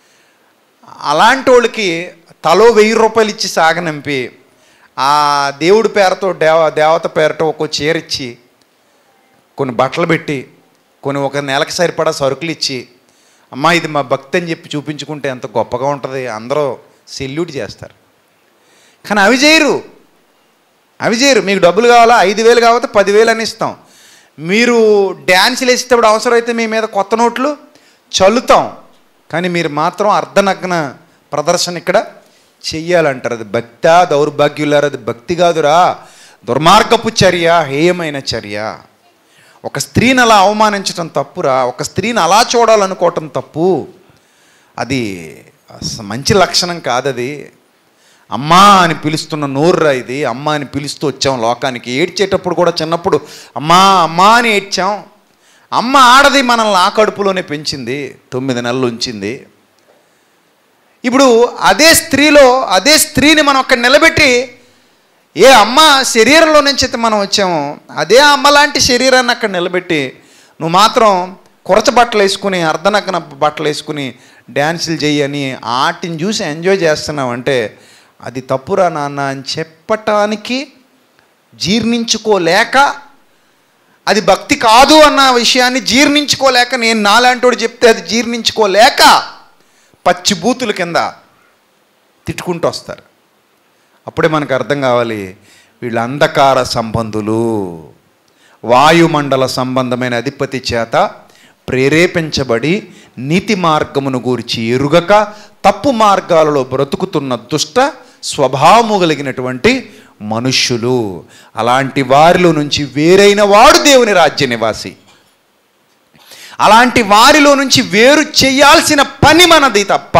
S1: అలాంటి వాళ్ళకి తలో వెయ్యి రూపాయలు ఇచ్చి సాగనంపి ఆ దేవుడి పేరుతో దేవ దేవత పేరుతో ఒక చీర ఇచ్చి కొన్ని బట్టలు పెట్టి కొన్ని ఒక నెలకి సరిపడా సరుకులు ఇచ్చి అమ్మా ఇది మా భక్తి అని చెప్పి చూపించుకుంటే ఎంత గొప్పగా ఉంటుంది అందరూ సెల్యూట్ చేస్తారు కానీ అవి చేయరు అవి చేయరు మీకు డబ్బులు కావాలా ఐదు వేలు కాకపోతే పదివేలు అని ఇస్తాం మీరు డ్యాన్సులు వేసేటప్పుడు అవసరమైతే మీ మీద కొత్త నోట్లు చల్లుతాం కానీ మీరు మాత్రం అర్ధనగ్న ప్రదర్శన ఇక్కడ చెయ్యాలంటారు అది భక్తా దౌర్భాగ్యులారు అది భక్తి కాదురా దుర్మార్గపు చర్య హేయమైన చర్య ఒక స్త్రీని అలా అవమానించడం తప్పురా ఒక స్త్రీని అలా చూడాలనుకోవటం తప్పు అది అస- మంచి లక్షణం కాదది అమ్మా అని పిలుస్తున్న నోర్రా ఇది అమ్మ అని పిలుస్తూ వచ్చాం లోకానికి ఏడ్చేటప్పుడు కూడా చిన్నప్పుడు అమ్మా అమ్మా అని ఏడ్చాం అమ్మ ఆడది మనల్ని ఆ కడుపులోనే పెంచింది తొమ్మిది నెలలు ఉంచింది ఇప్పుడు అదే స్త్రీలో అదే స్త్రీని మనం అక్కడ నిలబెట్టి ఏ అమ్మ శరీరంలో నుంచి అయితే మనం వచ్చామో అదే అమ్మ లాంటి శరీరాన్ని అక్కడ నిలబెట్టి నువ్వు మాత్రం కురచ బట్టలు వేసుకుని అర్ధనగ్న బట్టలు వేసుకుని డ్యాన్సులు చెయ్యని ఆటిని చూసి ఎంజాయ్ చేస్తున్నావు అంటే అది తప్పురా నాన్న అని చెప్పటానికి జీర్ణించుకోలేక అది భక్తి కాదు అన్న విషయాన్ని జీర్ణించుకోలేక నేను నాలాంటోడు చెప్తే అది జీర్ణించుకోలేక పచ్చి బూతుల కింద తిట్టుకుంటూ వస్తారు అప్పుడే మనకు అర్థం కావాలి వీళ్ళు అంధకార సంబంధులు వాయుమండల సంబంధమైన అధిపతి చేత ప్రేరేపించబడి నీతి మార్గమును గూర్చి ఎరుగక తప్పు మార్గాలలో బ్రతుకుతున్న దుష్ట స్వభావము కలిగినటువంటి మనుష్యులు అలాంటి వారిలో నుంచి వేరైన వాడు దేవుని రాజ్య నివాసి అలాంటి వారిలో నుంచి వేరు చేయాల్సిన పని మనది తప్ప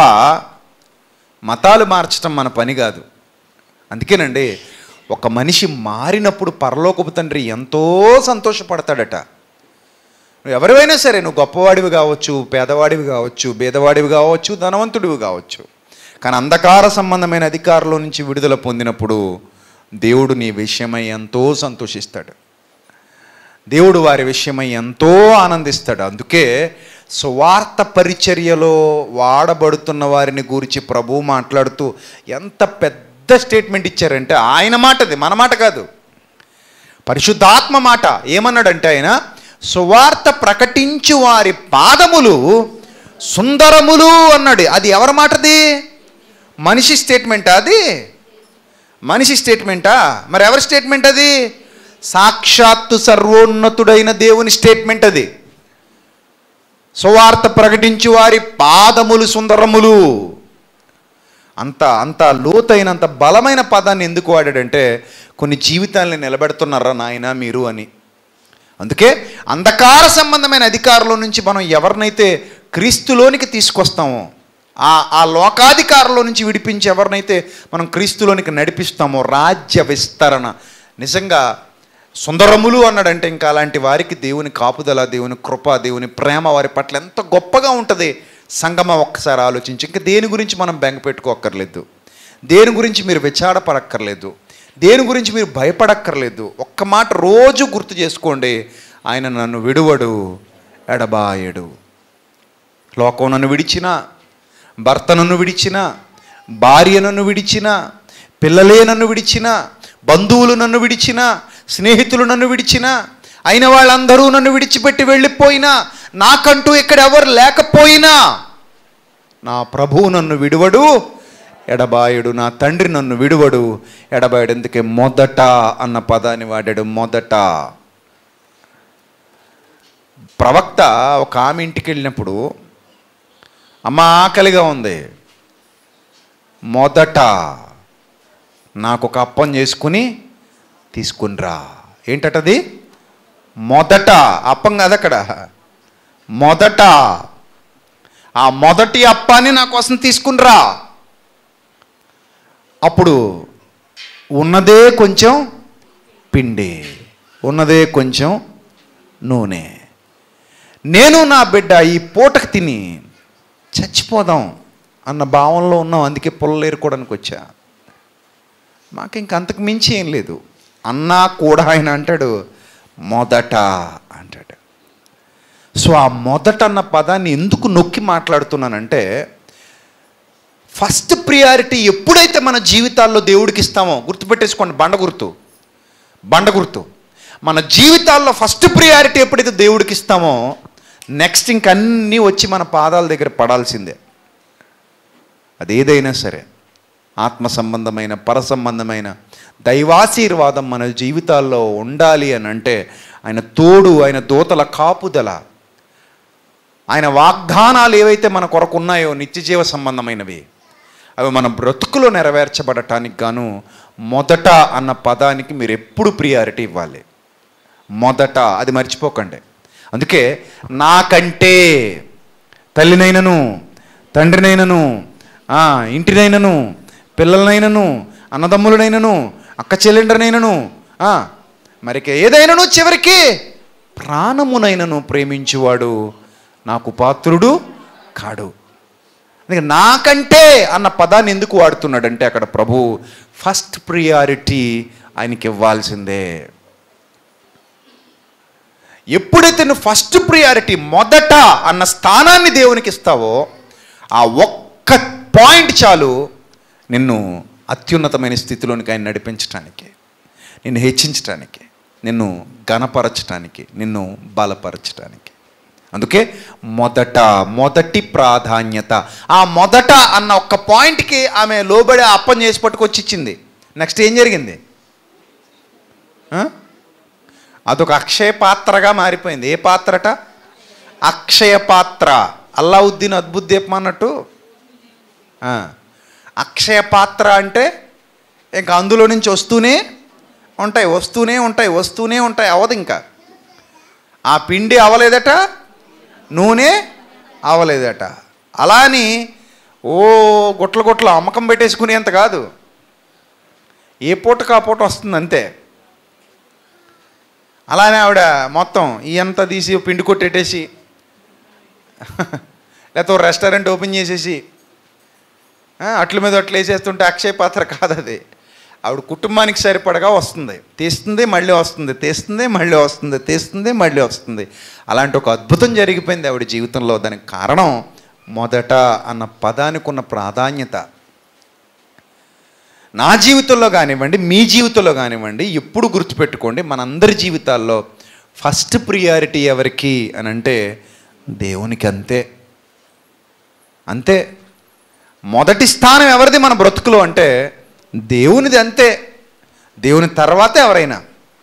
S1: మతాలు మార్చడం మన పని కాదు అందుకేనండి ఒక మనిషి మారినప్పుడు పరలోకపు తండ్రి ఎంతో సంతోషపడతాడట నువ్వు ఎవరివైనా సరే నువ్వు గొప్పవాడివి కావచ్చు పేదవాడివి కావచ్చు బేదవాడివి కావచ్చు ధనవంతుడివి కావచ్చు కానీ అంధకార సంబంధమైన అధికారంలో నుంచి విడుదల పొందినప్పుడు దేవుడు నీ విషయమై ఎంతో సంతోషిస్తాడు దేవుడు వారి విషయమై ఎంతో ఆనందిస్తాడు అందుకే సువార్త పరిచర్యలో వాడబడుతున్న వారిని గురించి ప్రభు మాట్లాడుతూ ఎంత పెద్ద స్టేట్మెంట్ ఇచ్చారంటే ఆయన మాటది మన మాట కాదు పరిశుద్ధాత్మ మాట ఏమన్నాడంటే ఆయన సువార్త ప్రకటించు వారి పాదములు సుందరములు అన్నాడు అది ఎవరి మాటది మనిషి స్టేట్మెంటా అది మనిషి స్టేట్మెంటా మరి ఎవరి స్టేట్మెంట్ అది సాక్షాత్తు సర్వోన్నతుడైన దేవుని స్టేట్మెంట్ అది సువార్త ప్రకటించు వారి పాదములు సుందరములు అంత అంత లోతైనంత బలమైన పదాన్ని ఎందుకు వాడాడంటే కొన్ని జీవితాలని నిలబెడుతున్నారా నాయన మీరు అని అందుకే అంధకార సంబంధమైన అధికారుల నుంచి మనం ఎవరినైతే క్రీస్తులోనికి తీసుకొస్తామో ఆ ఆ లోకాధికారంలో నుంచి విడిపించి ఎవరినైతే మనం క్రీస్తులోనికి నడిపిస్తామో రాజ్య విస్తరణ నిజంగా సుందరములు అన్నాడంటే ఇంకా అలాంటి వారికి దేవుని కాపుదల దేవుని కృప దేవుని ప్రేమ వారి పట్ల ఎంత గొప్పగా ఉంటుంది సంగమం ఒక్కసారి ఆలోచించి ఇంకా దేని గురించి మనం బెంగ పెట్టుకోక్కర్లేదు దేని గురించి మీరు విచారపడక్కర్లేదు దేని గురించి మీరు భయపడక్కర్లేదు ఒక్క మాట రోజు గుర్తు చేసుకోండి ఆయన నన్ను విడువడు ఎడబాయడు లోకం నన్ను విడిచిన భర్త నన్ను విడిచిన భార్య నన్ను విడిచిన పిల్లలే నన్ను విడిచిన బంధువులు నన్ను విడిచిన స్నేహితులు నన్ను విడిచిన అయిన వాళ్ళందరూ నన్ను విడిచిపెట్టి వెళ్ళిపోయినా నాకంటూ ఇక్కడ ఎవరు లేకపోయినా నా ప్రభువు నన్ను విడువడు ఎడబాయుడు నా తండ్రి నన్ను విడువడు ఎడబాయుడు ఎందుకే మొదట అన్న పదాన్ని వాడాడు మొదట ప్రవక్త ఒక ఆమె ఇంటికి వెళ్ళినప్పుడు అమ్మ ఆకలిగా ఉంది మొదట నాకు ఒక అప్పం చేసుకుని తీసుకునిరా ఏంటటది మొదట అప్పం కాదు అక్కడ మొదట ఆ మొదటి అప్పాన్ని నా కోసం తీసుకునిరా అప్పుడు ఉన్నదే కొంచెం పిండి ఉన్నదే కొంచెం నూనె నేను నా బిడ్డ ఈ పూటకు తిని చచ్చిపోదాం అన్న భావంలో ఉన్నాం అందుకే పుల్లలు ఏరుకోవడానికి వచ్చా మాకు ఇంక అంతకు మించి ఏం లేదు అన్నా కూడా ఆయన అంటాడు మొదట అంటాడు సో ఆ మొదట అన్న పదాన్ని ఎందుకు నొక్కి మాట్లాడుతున్నానంటే ఫస్ట్ ప్రియారిటీ ఎప్పుడైతే మన జీవితాల్లో దేవుడికి ఇస్తామో గుర్తుపెట్టేసుకోండి బండ గుర్తు బండ గుర్తు మన జీవితాల్లో ఫస్ట్ ప్రియారిటీ ఎప్పుడైతే దేవుడికి ఇస్తామో నెక్స్ట్ ఇంకన్నీ వచ్చి మన పాదాల దగ్గర పడాల్సిందే అదేదైనా సరే ఆత్మ సంబంధమైన పర సంబంధమైన దైవాశీర్వాదం మన జీవితాల్లో ఉండాలి అని అంటే ఆయన తోడు ఆయన దూతల కాపుదల ఆయన వాగ్దానాలు ఏవైతే మన కొరకు ఉన్నాయో నిత్యజీవ సంబంధమైనవి అవి మన బ్రతుకులో నెరవేర్చబడటానికి గాను మొదట అన్న పదానికి మీరు ఎప్పుడు ప్రియారిటీ ఇవ్వాలి మొదట అది మర్చిపోకండి అందుకే నాకంటే తల్లినైనను తండ్రినైనను ఆ, ఇంటినైనను పిల్లలనైనను అన్నదమ్ములనైనను అక్క చెల్లెండ్రనైనను ఆ, మరికి ఏదైనను చివరికి ప్రాణమునైనను ప్రేమించువాడు నాకు పాత్రుడు కాడు అందుకే నాకంటే అన్న పదాన్ని ఎందుకు వాడుతున్నాడంటే అక్కడ ప్రభు ఫస్ట్ ప్రియారిటీ ఆయనకి ఇవ్వాల్సిందే ఎప్పుడైతే నువ్వు ఫస్ట్ ప్రియారిటీ మొదట అన్న స్థానాన్ని దేవునికి ఇస్తావో ఆ ఒక్క పాయింట్ చాలు నిన్ను అత్యున్నతమైన స్థితిలోనికి ఆయన నడిపించటానికి నిన్ను హెచ్చించటానికి నిన్ను ఘనపరచటానికి నిన్ను బలపరచటానికి అందుకే మొదట మొదటి ప్రాధాన్యత ఆ మొదట అన్న ఒక్క పాయింట్కి ఆమె లోబడి అప్పం చేసి పట్టుకొచ్చి ఇచ్చింది నెక్స్ట్ ఏం జరిగింది ఆ? అదొక అక్షయ పాత్రగా మారిపోయింది ఏ పాత్రట అక్షయ పాత్ర అల్లావుద్దీన్ అద్భుత దీపం అన్నట్టు ఆ, అక్షయ పాత్ర అంటే ఇంకా అందులో నుంచి వస్తూనే ఉంటాయి వస్తూనే ఉంటాయి వస్తూనే ఉంటాయి అవదు ఇంకా ఆ పిండి అవలేదట నూనె అవలేదట అలా అని ఓ గుట్ల గుట్ల అమ్మకం పెట్టేసుకునేంత కాదు ఏ పూటకు ఆ పూట వస్తుంది అంతే అలానే ఆవిడ మొత్తం ఇయంతా తీసి పిండి కొట్టేటేసి లేకపోతే ఓ రెస్టారెంట్ ఓపెన్ చేసేసి ఆ, అట్ల మీద అట్లా వేసేస్తుంటే అక్షయ పాత్ర కాదు అది ఆవిడ కుటుంబానికి సరిపడగా వస్తుంది తీస్తుంది మళ్ళీ వస్తుంది తీస్తుంది మళ్ళీ వస్తుంది తీస్తుంది మళ్ళీ వస్తుంది అలాంటి ఒక అద్భుతం జరిగిపోయింది ఆవిడ జీవితంలో దానికి కారణం మొదట అన్న పదానికి ఉన్న ప్రాధాన్యత నా జీవితంలో కానివ్వండి మీ జీవితంలో కానివ్వండి ఎప్పుడు గుర్తుపెట్టుకోండి మనందరి జీవితాల్లో ఫస్ట్ ప్రియారిటీ ఎవరికి అని అంటే దేవునికి అంతే అంతే మొదటి స్థానం ఎవరిది మన బ్రతుకులో అంటే దేవునిది అంతే దేవుని తర్వాతే ఎవరైనా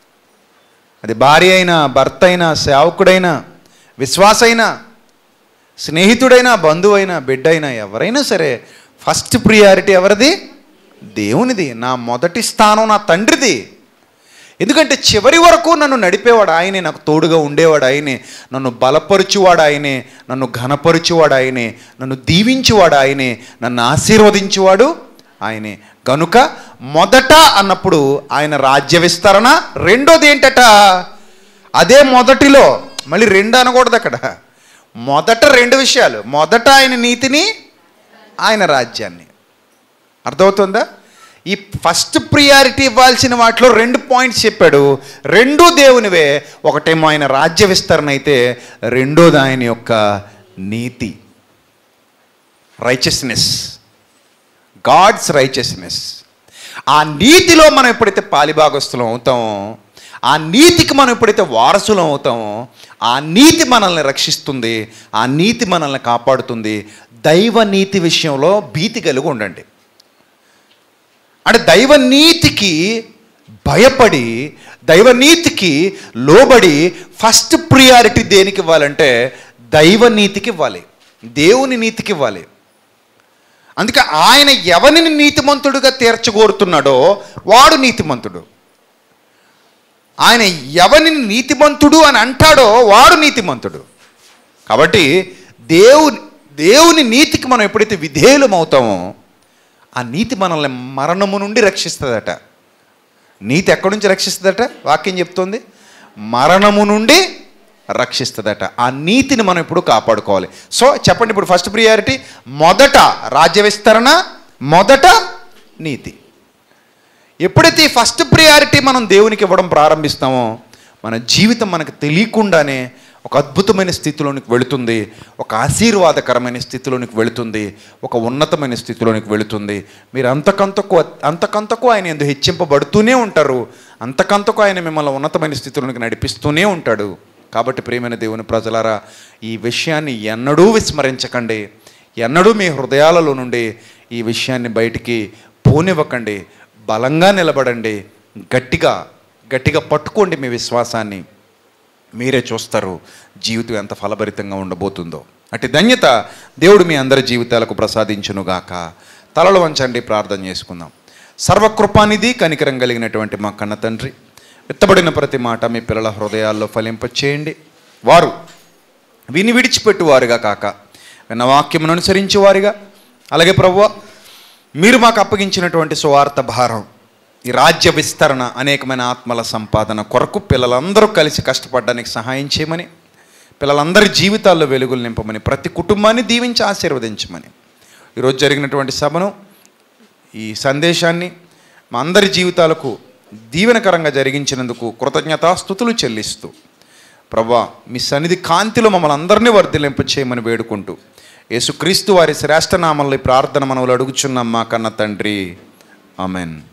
S1: అది భార్య అయినా భర్త అయినా సేవకుడైనా విశ్వాసైనా స్నేహితుడైనా బంధువైనా బిడ్డైనా ఎవరైనా సరే ఫస్ట్ ప్రియారిటీ ఎవరిది దేవునిది నా మొదటి స్థానం నా తండ్రిది ఎందుకంటే చివరి వరకు నన్ను నడిపేవాడు ఆయనే నాకు తోడుగా ఉండేవాడు ఆయనే నన్ను బలపరుచువాడు ఆయనే నన్ను ఘనపరుచువాడు ఆయనే నన్ను దీవించువాడు ఆయనే నన్ను ఆశీర్వదించువాడు ఆయనే గనుక మొదట అన్నప్పుడు ఆయన రాజ్య విస్తరణ రెండోది ఏంటట అదే మొదటిలో మళ్ళీ రెండు అనకూడదు అక్కడ మొదట రెండు విషయాలు మొదట ఆయన నీతిని ఆయన రాజ్యాన్ని అర్థమవుతుందా ఈ ఫస్ట్ ప్రియారిటీ ఇవ్వాల్సిన వాటిలో రెండు పాయింట్స్ చెప్పాడు రెండు దేవునివే ఒకటేమో ఆయన రాజ్య విస్తరణ అయితే రెండోది ఆయన యొక్క నీతి రైచస్నెస్ గాడ్స్ రైచస్నెస్ ఆ నీతిలో మనం ఎప్పుడైతే పాలిభాగస్తులం అవుతామో ఆ నీతికి మనం ఎప్పుడైతే వారసులం అవుతామో ఆ నీతి మనల్ని రక్షిస్తుంది ఆ నీతి మనల్ని కాపాడుతుంది దైవ నీతి విషయంలో భీతి కలిగి ఉండండి అంటే దైవ నీతికి భయపడి దైవ నీతికి లోబడి ఫస్ట్ ప్రియారిటీ దేనికి ఇవ్వాలంటే దైవ నీతికి ఇవ్వాలి దేవుని నీతికి ఇవ్వాలి అందుకే ఆయన ఎవరిని నీతిమంతుడుగా తీర్చగోరుతున్నాడో వాడు నీతిమంతుడు ఆయన ఎవరిని నీతిమంతుడు అని అంటాడో వాడు నీతిమంతుడు కాబట్టి దేవుని దేవుని నీతికి మనం ఎప్పుడైతే విధేయులం అవుతామో ఆ నీతి మనల్ని మరణము నుండి రక్షిస్తుందట నీతి ఎక్కడి నుంచి రక్షిస్తుందట వాక్యం చెప్తుంది మరణము నుండి రక్షిస్తుందట ఆ నీతిని మనం ఇప్పుడు కాపాడుకోవాలి సో చెప్పండి ఇప్పుడు ఫస్ట్ ప్రియారిటీ మొదట రాజ్య విస్తరణ మొదట నీతి ఎప్పుడైతే ఈ ఫస్ట్ ప్రియారిటీ మనం దేవునికి ఇవ్వడం ప్రారంభిస్తామో మన జీవితం మనకు తెలియకుండానే ఒక అద్భుతమైన స్థితిలోనికి వెళుతుంది ఒక ఆశీర్వాదకరమైన స్థితిలోనికి వెళుతుంది ఒక ఉన్నతమైన స్థితిలోనికి వెళుతుంది మీరు అంతకంతకు అంతకంతకు ఆయన ఎందు హెచ్చింపబడుతూనే ఉంటారు అంతకంతకు ఆయన మిమ్మల్ని ఉన్నతమైన స్థితిలోనికి నడిపిస్తూనే ఉంటాడు కాబట్టి ప్రియమైన దేవుని ప్రజలారా ఈ విషయాన్ని ఎన్నడూ విస్మరించకండి ఎన్నడూ మీ హృదయాలలో నుండి ఈ విషయాన్ని బయటికి పోనివ్వకండి బలంగా నిలబడండి గట్టిగా గట్టిగా పట్టుకోండి మీ విశ్వాసాన్ని మీరే చూస్తారు జీవితం ఎంత ఫలభరితంగా ఉండబోతుందో అటు ధన్యత దేవుడు మీ అందరి జీవితాలకు ప్రసాదించునుగాక తలలు వంచండి ప్రార్థన చేసుకుందాం సర్వకృపానిధి కనికరం కలిగినటువంటి మా కన్న తండ్రి విత్తబడిన ప్రతి మాట మీ పిల్లల హృదయాల్లో ఫలింపచేయండి వారు విని విడిచిపెట్టువారుగా కాక విన్న వాక్యమును అనుసరించేవారుగా అలాగే ప్రభువ మీరు మాకు అప్పగించినటువంటి సువార్త భారం ఈ రాజ్య విస్తరణ అనేకమైన ఆత్మల సంపాదన కొరకు పిల్లలందరూ కలిసి కష్టపడడానికి సహాయం చేయమని పిల్లలందరి జీవితాల్లో వెలుగులు నింపమని ప్రతి కుటుంబాన్ని దీవించి ఆశీర్వదించమని ఈరోజు జరిగినటువంటి సభను ఈ సందేశాన్ని మా అందరి జీవితాలకు దీవెనకరంగా జరిగించినందుకు కృతజ్ఞతాస్థుతులు చెల్లిస్తూ ప్రభా మీ సన్నిధి కాంతిలో మమ్మల్ని అందరినీ వర్ధిలింప చేయమని వేడుకుంటూ యేసుక్రీస్తు వారి శ్రేష్ఠ నామంలో ఈ ప్రార్థన మనవులు అడుగుచున్నాం మా కన్న తండ్రి ఆమెన్